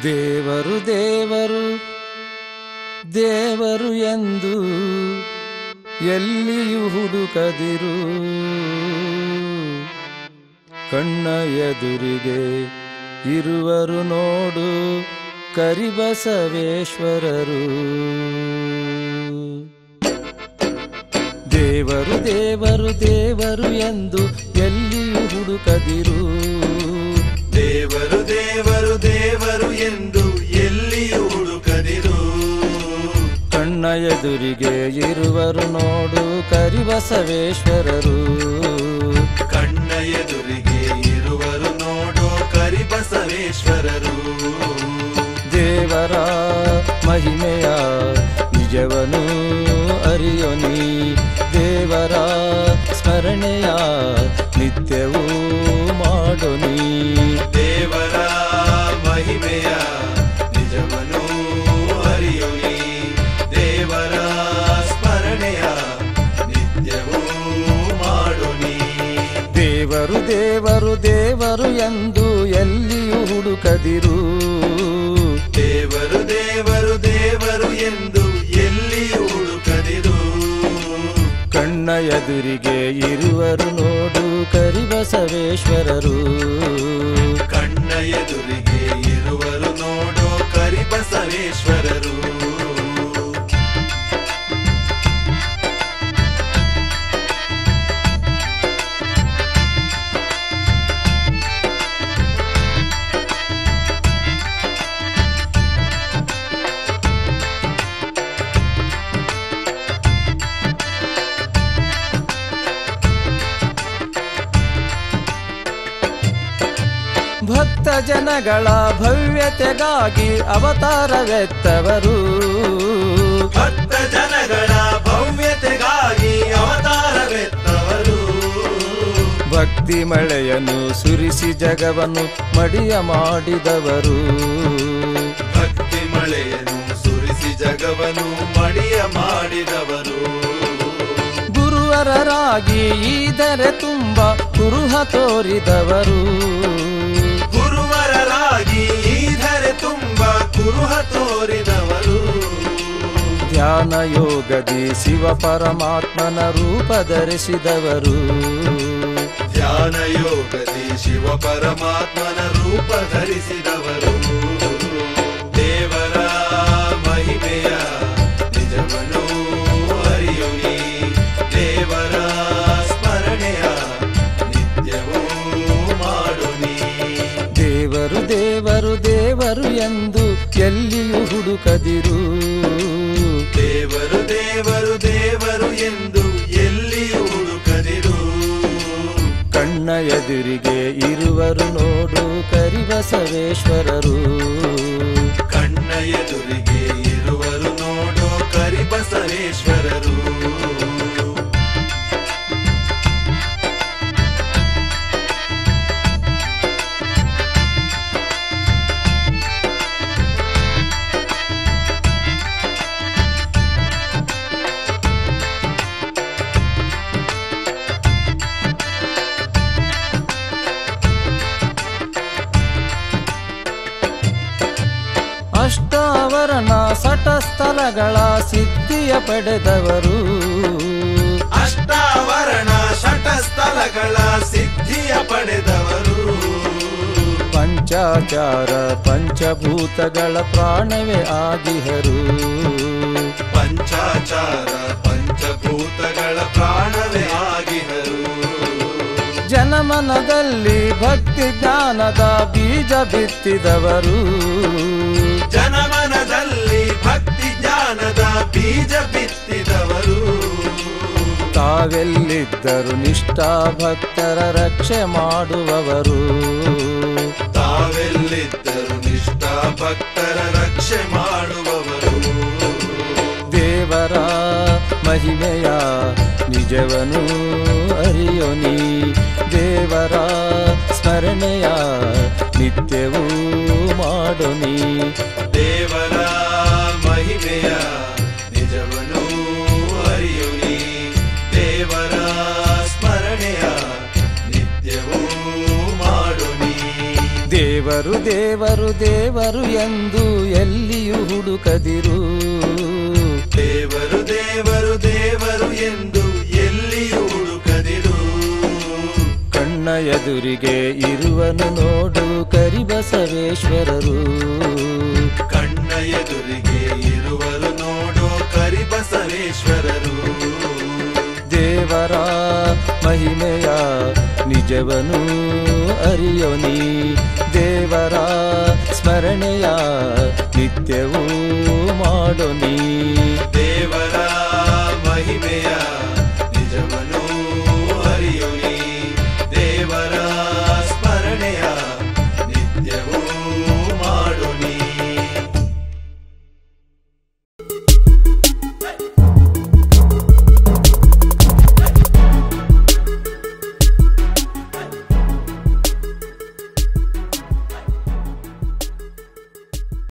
ದೇವರು ದೇವರು ದೇವರು ಎಂದು ಎಲ್ಲಿಯೂ ಹುಡುಕದಿರು ಕಣ್ಣ ಎದುರಿಗೆ ಇರುವರು ನೋಡು ಕರಿಬಸವೇಶ್ವರರು ದೇವರು ದೇವರು ದೇವರು ಎಂದು ಎಲ್ಲಿಯೂ ಹುಡುಕದಿರು ದೇವರು ದೇವರು ದೇವರು ಎಂದು ಎಲ್ಲಿಯೂ ಹುಡುಕದಿರು ಕಣ್ಣ ಎದುರಿಗೆ ಇರುವರು ನೋಡು ಕರಿಬಸವೇಶ್ವರರು ಕಣ್ಣ ಎದುರಿಗೆ ಇರುವರು ನೋಡೋ ಕರಿಬಸವೇಶ್ವರರು ದೇವರ ಮಹಿಮೆಯ ನಿಜವನು ಅರಿಯೋನಿ ದೇವರ ಸ್ಮರಣೆಯ ನಿತ್ಯವೂ ಮಾಡೋನಿ ದೇವರ ಮಹಿಮೆಯ ನಿಜವನು ಅರಿಯುನಿ ದೇವರ ಸ್ಮರಣೆಯ ನಿತ್ಯವೂ ಮಾಡುನಿ ದೇವರು ದೇವರು ದೇವರು ಎಂದು ಎಲ್ಲಿಯೂ ಹುಡುಕದಿರು ದೇವರು ದೇವರು ದೇವರು ಎಂದು ಎಲ್ಲಿಯೂ ಹುಡುಕದಿರು ಕಣ್ಣ ಎದುರಿಗೆ ಇರುವರು ನೋಡು ಕರಿಬಸವೇಶ್ವರರು ಕಣ್ಣ ಎದುರಿಗೆ ಇರುವರು ನೋಡೋ ಕರಿಬಸವೇಶ್ವರರು ಭಕ್ತ ಜನಗಳ ಭವ್ಯತೆಗಾಗಿ ಅವತಾರವೆತ್ತವರು ಭಕ್ತ ಜನಗಳ ಭವ್ಯತೆಗಾಗಿ ಅವತಾರವೆತ್ತವರು ಭಕ್ತಿ ಮಳೆಯನ್ನು ಸುರಿಸಿ ಜಗವನ್ನು ಮಡಿಯ ಮಾಡಿದವರು ಭಕ್ತಿ ಮಳೆಯನ್ನು ಸುರಿಸಿ ಜಗವನ್ನು ಮಡಿಯ ಮಾಡಿದವರು ಗುರುವರರಾಗಿ ಈದರೆ ತುಂಬ ಕುರುಹ ತೋರಿದವರು ಗುರುವರರಾಗಿ ಈ ಧರೆ ತುಂಬ ಕುರುಹ ತೋರಿದವರು ಧ್ಯಾನ ಯೋಗದಿ ಶಿವ ಪರಮಾತ್ಮನ ರೂಪ ಧರಿಸಿದವರು ಧ್ಯಾನ ಯೋಗದಿ ಶಿವ ಪರಮಾತ್ಮನ ರೂಪ ಧರಿಸಿದವರು ದೇವರ ಮಹಿಮೆಯ ನಿಜವನು ಅರಿಯುನಿ ದೇವರ ಸ್ಮರಣೆಯ ನಿತ್ಯವೂ ಮಾಡುನಿ ದೇವರು ದೇವರು ದೇವರು ಎಂದು ಎಲ್ಲಿಯೂ ಹುಡುಕದಿರು ದೇವರು ದೇವರು ದೇವರು ಎಂದು ಎಲ್ಲಿಯೂ ಹುಡುಕದಿರು ಕಣ್ಣ ಎದುರಿಗೆ ಇರುವರು ನೋಡು ಕರಿಬಸವೇಶ್ವರರು ಕಣ್ಣ ಎದುರಿಗೆ ಇರುವರು ನೋಡೋ ಕರಿಬಸವೇಶ್ವರರು ಅಷ್ಟಾವರಣ ಸಟಸ್ಥಲಗಳ ಸಿದ್ಧಿಯ ಪಡೆದವರು ಅಷ್ಟಾವರಣ ಶಟಸ್ಥಲಗಳ ಸಿದ್ಧಿಯ ಪಡೆದವರು ಪಂಚಾಚಾರ ಪಂಚಭೂತಗಳ ಪ್ರಾಣವೇ ಆಗಿಹರು ಪಂಚಾಚಾರ ಪಂಚಭೂತಗಳ ಪ್ರಾಣವೇ ಆಗಿಹರು ಜನಮನದಲ್ಲಿ ಭಕ್ತಿ ಜ್ಞಾನದ ಬೀಜ ಬಿತ್ತಿದವರು ಜನಮನದಲ್ಲಿ ಭಕ್ತಿ ಜ್ಞಾನದ ಬೀಜ ಬಿತ್ತಿದವರು ತಾವೆಲ್ಲಿದ್ದರು ನಿಷ್ಠಾ ಭಕ್ತರ ರಕ್ಷೆ ಮಾಡುವವರು ತಾವೆಲ್ಲಿದ್ದರು ನಿಷ್ಠಾ ಭಕ್ತರ ರಕ್ಷೆ ಮಾಡುವವರು ದೇವರ ಮಹಿಮೆಯ ನಿಜವನು ಅರಿಯೋನಿ ದೇವರ ಸ್ಮರಣೆಯ ನಿತ್ಯವೂ ಮಾಡೋನಿ ದೇವರ ಮಹಿಮೆಯ ನಿಜವನು ಅರಿಯುನಿ ದೇವರ ಸ್ಮರಣೆಯ ನಿತ್ಯವೂ ಮಾಡುನಿ ದೇವರು ದೇವರು ದೇವರು ಎಂದು ಎಲ್ಲಿಯೂ ಹುಡುಕದಿರು ದೇವರು ದೇವರು ದೇವರು ಎಂದು ಎಲ್ಲಿಯೂ ಹುಡುಕದಿರು ಕಣ್ಣ ಎದುರಿಗೆ ಇರುವನು ನೋಡು ಕರಿಬಸವೇಶ್ವರರು ಕಣ್ಣ ಎದುರಿಗೆ ಇರುವರು ನೋಡೋ ಕರಿಬಸವೇಶ್ವರರು ದೇವರ ಮಹಿಮೆಯ ನಿಜವನು ಅರಿಯೋ ನೀ ದೇವರ ಸ್ಮರಣೆಯ ನಿತ್ಯವೂ ಮಾಡೋ ನೀ ದೇವ